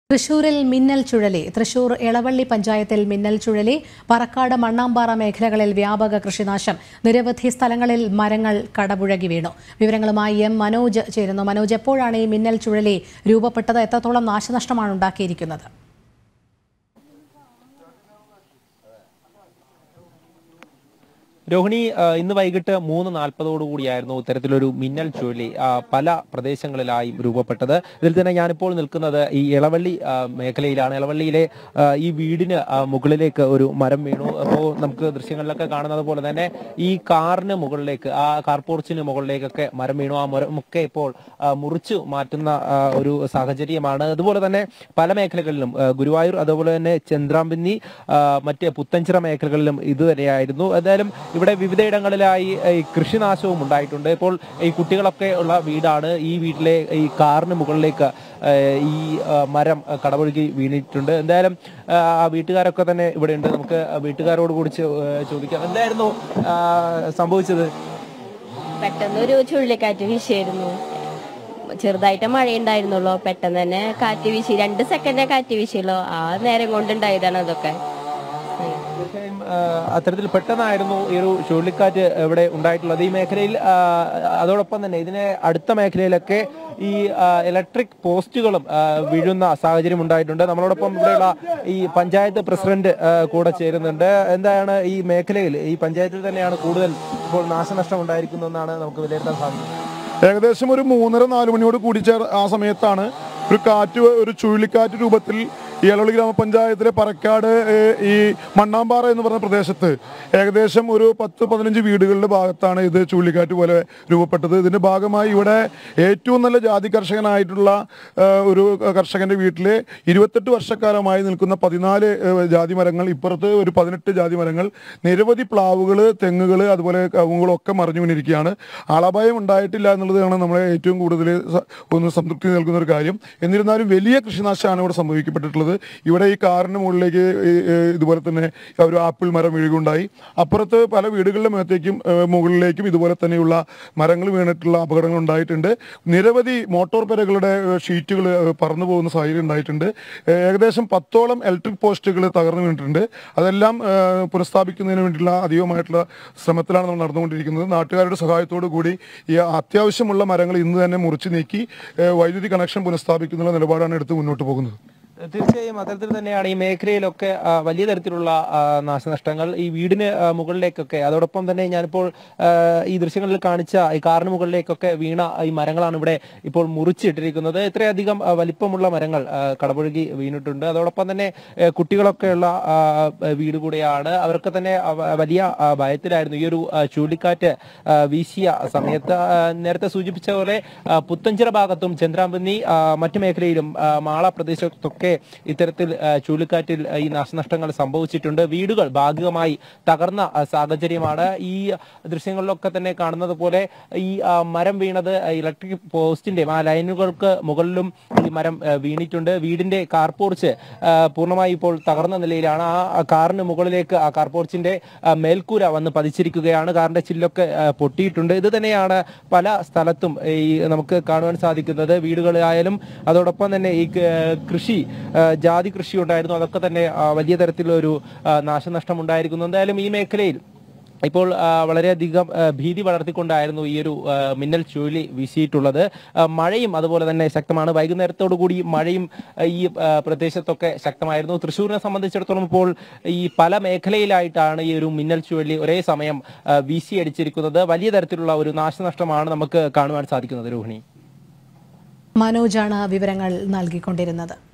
തൃശൂരിൽ മിന്നൽ ചുഴലി തൃശൂർ എളവള്ളി പഞ്ചായത്തിൽ മിന്നൽ ചുഴലി പറക്കാട് മണ്ണാമ്പാറ മേഖലകളിൽ വ്യാപക കൃഷിനാശം നിരവധി സ്ഥലങ്ങളിൽ മരങ്ങൾ കടപുഴകി വീണു വിവരങ്ങളുമായി എം മനോജ് ചേരുന്നു മനോജ് എപ്പോഴാണ് ഈ മിന്നൽ ചുഴലി രൂപപ്പെട്ടത് എത്രത്തോളം നാശനഷ്ടമാണ് ഉണ്ടാക്കിയിരിക്കുന്നത് രോഹിണി ആ, ഇന്ന് വൈകിട്ട് മൂന്ന് നാൽപ്പതോടുകൂടിയായിരുന്നു ഇത്തരത്തിലൊരു മിന്നൽ ചുഴലി ആ, പല പ്രദേശങ്ങളിലായും രൂപപ്പെട്ടത് ഇതിൽ തന്നെ ഞാനിപ്പോൾ നിൽക്കുന്നത് ഈ ഇളവള്ളി ആ, മേഖലയിലാണ് ഇളവള്ളിയിലെ ആ, ഈ വീടിന് ആ, മുകളിലേക്ക് ഒരു മരം വീണു അപ്പോൾ നമുക്ക് ദൃശ്യങ്ങളിലൊക്കെ കാണുന്നത് പോലെ തന്നെ ഈ കാറിന് മുകളിലേക്ക് ആ കാർ പോർച്ചിന് മുകളിലേക്കൊക്കെ മരം വീണു ആ മരമൊക്കെ ഇപ്പോൾ ആ, മുറിച്ചു മാറ്റുന്ന ആ, ഒരു സാഹചര്യമാണ് അതുപോലെ തന്നെ പല മേഖലകളിലും ആ, ഗുരുവായൂർ അതുപോലെ തന്നെ ചന്ദ്രാമ്പിന്നി ആ, മറ്റ് പുത്തഞ്ചിറ മേഖലകളിലും ഇതുവരെയായിരുന്നു എന്തായാലും ഇവിടെ വിവിധയിടങ്ങളിലായി ഈ കൃഷിനാശവും ഉണ്ടായിട്ടുണ്ട് ഇപ്പോൾ ഈ കുട്ടികളൊക്കെ ഉള്ള വീടാണ് ഈ വീട്ടിലെ ഈ കാറിന് മുകളിലേക്ക് ആ, ഈ ആ, മരം കടപൊഴുകി വീണിട്ടുണ്ട് എന്തായാലും ആ, ആ വീട്ടുകാരൊക്കെ തന്നെ ഇവിടെ ഉണ്ട് നമുക്ക് വീട്ടുകാരോട് കൂടി ചോ- ചോദിക്കാം എന്തായിരുന്നു ആ, സംഭവിച്ചത് പെട്ടെന്ന് ഒരു ചുഴലിക്കാറ്റ് വീശിയായിരുന്നു ചെറുതായിട്ട് മഴയുണ്ടായിരുന്നുള്ളൂ പെട്ടെന്ന് തന്നെ കാറ്റ് വീശി രണ്ട് സെക്കൻഡേ കാറ്റ് വീശിയുള്ളൂ ആ നേരം കൊണ്ടുണ്ടായതാണ് അതൊക്കെ ഉം. തീർച്ചയായും ആ, അത്തരത്തിൽ പെട്ടെന്നായിരുന്നു ഈ ഒരു ചുഴലിക്കാറ്റ് ഇവിടെ ഉണ്ടായിട്ടുള്ളത് ഈ മേഖലയിൽ ആ, അതോടൊപ്പം തന്നെ ഇതിനെ അടുത്ത മേഖലയിലൊക്കെ ഈ ഇലക്ട്രിക് പോസ്റ്റുകളും ആ, വീഴുന്ന സാഹചര്യം ഉണ്ടായിട്ടുണ്ട് നമ്മളോടൊപ്പം ഇവിടെയുള്ള ഈ പഞ്ചായത്ത് പ്രസിഡന്റ് ആ, കൂടെ ചേരുന്നുണ്ട് എന്താണ് ഈ മേഖലയിൽ ഈ പഞ്ചായത്തിൽ തന്നെയാണ് കൂടുതൽ ഇപ്പോൾ നാശനഷ്ടം ഉണ്ടായിരിക്കുന്നതെന്നാണ് നമുക്ക് വിലയിരുത്താൻ സാധിക്കുന്നത് ഏകദേശം ഒരു മൂന്നര നാല് മണിയോട് കൂടി ചേർ ആ സമയത്താണ് ഒരു കാറ്റ് ഒരു ചുഴലിക്കാറ്റ് രൂപത്തിൽ ഈ എളവള്ളി ഗ്രാമപഞ്ചായത്തിലെ പറക്കാട് ഏഹ്, ഈ മണ്ണാമ്പാറ എന്ന് പറഞ്ഞ പ്രദേശത്ത് ഏകദേശം ഒരു പത്ത് പതിനഞ്ച് വീടുകളുടെ ഭാഗത്താണ് ഇത് ചുഴലിക്കാറ്റ് പോലെ രൂപപ്പെട്ടത് ഇതിന്റെ ഭാഗമായി ഇവിടെ ഏറ്റവും നല്ല ജാതി കർഷകനായിട്ടുള്ള ഏഹ്, ഒരു കർഷകന്റെ വീട്ടിലെ ഇരുപത്തെട്ട് വർഷക്കാലമായി നിൽക്കുന്ന പതിനാല് ഏഹ്, ജാതി മരങ്ങൾ ഇപ്പുറത്ത് ഒരു പതിനെട്ട് ജാതി മരങ്ങൾ നിരവധി പ്ലാവുകൾ തെങ്ങുകൾ അതുപോലെ കവുങ്ങുകളൊക്കെ മറിഞ്ഞു വീണിരിക്കുകയാണ് ആളപായം ഉണ്ടായിട്ടില്ല എന്നുള്ളതാണ് നമ്മളെ ഏറ്റവും കൂടുതൽ സ- ഒന്ന് സംതൃപ്തി നൽകുന്ന ഒരു കാര്യം എന്നിരുന്നാലും വലിയ കൃഷിനാശമാണ് ഇവിടെ സംഭവിക്കപ്പെട്ടിട്ടുള്ളത് ഇവിടെ ഈ കാറിന് മുകളിലേക്ക് ഈ, ഏ, ഇതുപോലെ തന്നെ ഒരു ആപ്പിൾ മരം വീഴുകയുണ്ടായി അപ്പുറത്ത് പല വീടുകളുടെ മേത്തേക്കും ഏ, മുകളിലേക്കും ഇതുപോലെ തന്നെയുള്ള മരങ്ങൾ വീണിട്ടുള്ള അപകടങ്ങൾ ഉണ്ടായിട്ടുണ്ട് നിരവധി മോട്ടോർ പെരകളുടെ ഷീറ്റുകൾ പറന്നു പോകുന്ന സാഹചര്യം ഉണ്ടായിട്ടുണ്ട് ഏ, ഏകദേശം പത്തോളം ഇലക്ട്രിക് പോസ്റ്റുകൾ തകർന്നു വീണിട്ടുണ്ട് അതെല്ലാം ഏ, പുനഃസ്ഥാപിക്കുന്നതിന് വേണ്ടിയുള്ള അധികമായിട്ടുള്ള ശ്രമത്തിലാണ് നമ്മൾ നടന്നുകൊണ്ടിരിക്കുന്നത് നാട്ടുകാരുടെ സഹായത്തോടു കൂടി ഈ അത്യാവശ്യമുള്ള മരങ്ങൾ ഇന്ന് തന്നെ മുറിച്ചു നീക്കി ഏ, വൈദ്യുതി കണക്ഷൻ പുനഃസ്ഥാപിക്കുന്ന നിലപാടാണ് എടുത്ത് മുന്നോട്ട് പോകുന്നത് തീർച്ചയായും അത്തരത്തിൽ തന്നെയാണ് ഈ മേഖലയിലൊക്കെ ആ, വലിയ തരത്തിലുള്ള ആ, നാശനഷ്ടങ്ങൾ ഈ വീടിന് ആ, മുകളിലേക്കൊക്കെ അതോടൊപ്പം തന്നെ ഞാനിപ്പോൾ ആ, ഈ ദൃശ്യങ്ങളിൽ കാണിച്ച ഈ കാറിന് മുകളിലേക്കൊക്കെ വീണ ഈ മരങ്ങളാണ് ഇവിടെ ഇപ്പോൾ മുറിച്ചിട്ടിരിക്കുന്നത് ഇത്രയധികം ആ, വലിപ്പമുള്ള മരങ്ങൾ ആ, കടപുഴകി വീണിട്ടുണ്ട് അതോടൊപ്പം തന്നെ ഏ, കുട്ടികളൊക്കെയുള്ള ആ, വീട് കൂടെയാണ് അവർക്ക് തന്നെ ആ, വ- വലിയ ആ, ഭയത്തിലായിരുന്നു ഈ ഒരു ആ, ചുഴലിക്കാറ്റ് ആ, വീശിയ സമയത്ത് ആ, നേരത്തെ സൂചിപ്പിച്ച പോലെ ആ, പുത്തഞ്ചിറ ഭാഗത്തും ചന്ദ്രാമ്പന്നി ആ, മറ്റു മേഖലയിലും ആ, മാള പ്രദേശത്തൊക്കെ ഇത്തരത്തിൽ ആ, ചുഴലിക്കാറ്റിൽ ആ, ഈ നാശനഷ്ടങ്ങൾ സംഭവിച്ചിട്ടുണ്ട് വീടുകൾ ഭാഗികമായി തകർന്ന ആ, സാഹചര്യമാണ് ഈ ദൃശ്യങ്ങളിലൊക്കെ തന്നെ കാണുന്നത് പോലെ ഈ ആ, മരം വീണത് ഇലക്ട്രിക് പോസ്റ്റിന്റെ ആ ലൈനുകൾക്ക് മുകളിലും ഈ മരം ആ, വീണിട്ടുണ്ട് വീടിന്റെ കാർപോർച്ച് ആ, പൂർണ്ണമായി ഇപ്പോൾ തകർന്ന നിലയിലാണ് ആ കാറിന് മുകളിലേക്ക് ആ കാർപോർച്ചിന്റെ ആ, മേൽക്കൂര വന്ന് പതിച്ചിരിക്കുകയാണ് കാറിന്റെ ചില്ലൊക്കെ ആ, പൊട്ടിയിട്ടുണ്ട് ഇത് തന്നെയാണ് പല സ്ഥലത്തും ഈ നമുക്ക് കാണുവാൻ സാധിക്കുന്നത് വീടുകളിലായാലും അതോടൊപ്പം തന്നെ ഈ ക- കൃഷി ആ, ജാതി കൃഷി ഉണ്ടായിരുന്നു അതൊക്കെ തന്നെ ആ, വലിയ തരത്തിലൊരു ആ, നാശനഷ്ടം ഉണ്ടായിരിക്കുന്നു എന്തായാലും ഈ മേഖലയിൽ ഇപ്പോൾ ആ, വളരെയധികം ആ, ഭീതി വളർത്തിക്കൊണ്ടായിരുന്നു ഈ ഒരു ആ, മിന്നൽ ചുഴലി വീശിയിട്ടുള്ളത് ആ, മഴയും അതുപോലെ തന്നെ ശക്തമാണ് വൈകുന്നേരത്തോടു കൂടി മഴയും ആ, ഈ ആ, പ്രദേശത്തൊക്കെ ശക്തമായിരുന്നു തൃശ്ശൂരിനെ സംബന്ധിച്ചിടത്തോളം ഇപ്പോൾ ഈ പല മേഖലയിലായിട്ടാണ് ഈ ഒരു മിന്നൽ ചുഴലി ഒരേ സമയം ആ, വീശിയടിച്ചിരിക്കുന്നത് വലിയ തരത്തിലുള്ള ഒരു നാശനഷ്ടമാണ് നമുക്ക് കാണുവാൻ സാധിക്കുന്നത് രോഹിണി മനോജാണ് വിവരങ്ങൾ നൽകിക്കൊണ്ടിരുന്നത്